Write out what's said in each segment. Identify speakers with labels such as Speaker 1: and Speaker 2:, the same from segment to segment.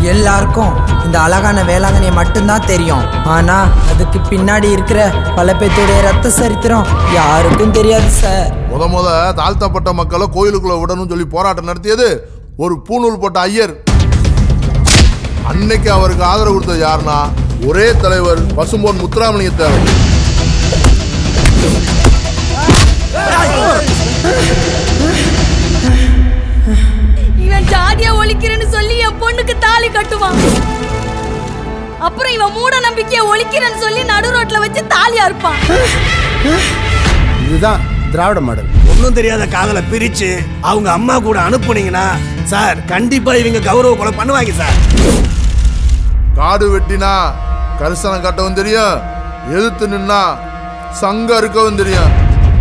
Speaker 1: எல்லாருக்கும் இந்த அழகான வேளாங்கண்ணியை மட்டும்தான் தெரியும் ஆனா அதுக்கு பின்னாடி இருக்கிற பல பேத்துடைய ரத்த சரித்திரம் யாருக்கும் தெரியாது சார்
Speaker 2: முத முத தாழ்த்தப்பட்ட மக்களை கோயிலுக்குள்ள விடணும்னு சொல்லி போராட்டம் நடத்தியது ஒரு பூணூல் போட்ட ஐயர் அன்னைக்கு அவருக்கு ஆதரவு கொடுத்தது யாருன்னா ஒரே தலைவர் பசும்பொன் முத்துராமலிங்க தேவர்
Speaker 3: இவன் ஜாதியா ஒழிக்கிறேன்னு சொல்லி என் பொண்ணுக்கு தாலி கட்டுவான் அப்புறம் இவன் மூட நம்பிக்கையை ஒழிக்கிறேன்னு சொல்லி நடு ரோட்ல வச்சு தாலி அறுப்பான்
Speaker 4: இதுதான் திராவிட மாடல்
Speaker 5: ஒன்றும் தெரியாத காதலை பிரிச்சு அவங்க அம்மா கூட அனுப்புனீங்கன்னா சார் கண்டிப்பா இவங்க கௌரவ கொலை பண்ணுவாங்க சார்
Speaker 2: காடு வெட்டினா கரிசனம் கட்டவும் தெரியும் எதிர்த்து நின்னா சங்கம் இருக்கவும் தெரியும்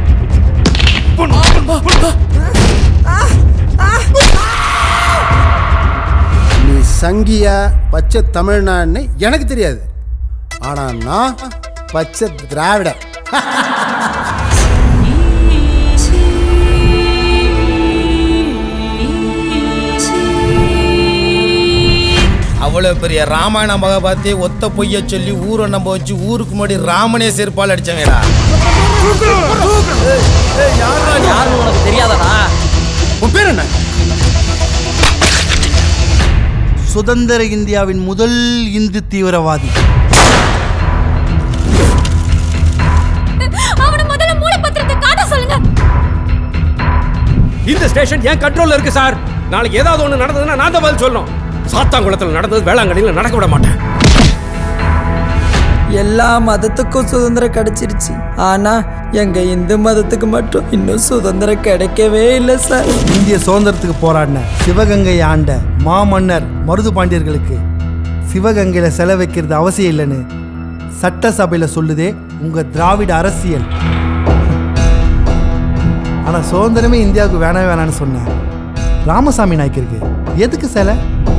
Speaker 4: நீ சங்கியா பச்சை தமிழ்நாடுன்னு எனக்கு தெரியாது ஆனா நான் பச்சை திராவிடர்
Speaker 6: அவ்வளோ பெரிய ராமாயண மகாபாரத்தை ஒத்த பொய்ய சொல்லி ஊரை நம்ப வச்சு ஊருக்கு முன்னாடி ராமனே செருப்பால் அடிச்சவங்கடா
Speaker 7: யாருன்னு உனக்கு தெரியாதடா
Speaker 4: உன் பேர் என்ன
Speaker 8: சுதந்திர இந்தியாவின் முதல் இந்து தீவிரவாதி
Speaker 3: அவனை முதல்ல மூலப்பத்திரத்தை காட்ட சொல்லுங்க
Speaker 9: இந்த ஸ்டேஷன் என் கண்ட்ரோல்ல இருக்கு சார் நாளைக்கு ஏதாவது ஒண்ணு நடந்ததுன்னா நான் தான் பதில் சொல்லணும் சாத்தாங்குளத்தில் நடந்தது வேளாங்கண்ணியில் நடக்க விட மாட்டேன்
Speaker 1: எல்லா மதத்துக்கும் சுதந்திரம் கிடைச்சிருச்சு ஆனா எங்க இந்து மதத்துக்கு மட்டும் இன்னும் சுதந்திரம் கிடைக்கவே இல்லை சார்
Speaker 8: இந்திய சுதந்திரத்துக்கு போராடின சிவகங்கை ஆண்ட மாமன்னர் மருது பாண்டியர்களுக்கு சிவகங்கையில் செல வைக்கிறது அவசியம் இல்லைன்னு சட்டசபையில் சொல்லுதே உங்க திராவிட அரசியல் ஆனா சுதந்திரமே இந்தியாவுக்கு வேணவே வேணான்னு சொன்னேன் ராமசாமி நாய்க்கிருக்கு எதுக்கு சிலை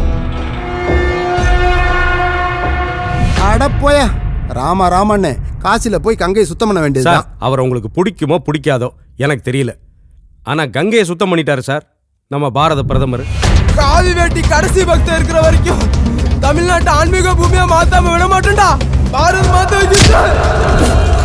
Speaker 4: அட போயா ராமா ராமண்ணே காசில போய் கங்கையை சுத்தம் பண்ண வேண்டியதுதான்
Speaker 9: சார் அவர் உங்களுக்கு பிடிக்குமோ பிடிக்காதோ எனக்கு தெரியல ஆனா கங்கையை சுத்தம் பண்ணிட்டாரு சார் நம்ம பாரத பிரதமர்
Speaker 10: காவி வேட்டி கடைசி பக்தம் இருக்கிற வரைக்கும் தமிழ்நாட்டு ஆன்மீக பூமியா மாத்தாம விட மாட்டேன்டா பாரத் மாதா கி ஜெய்.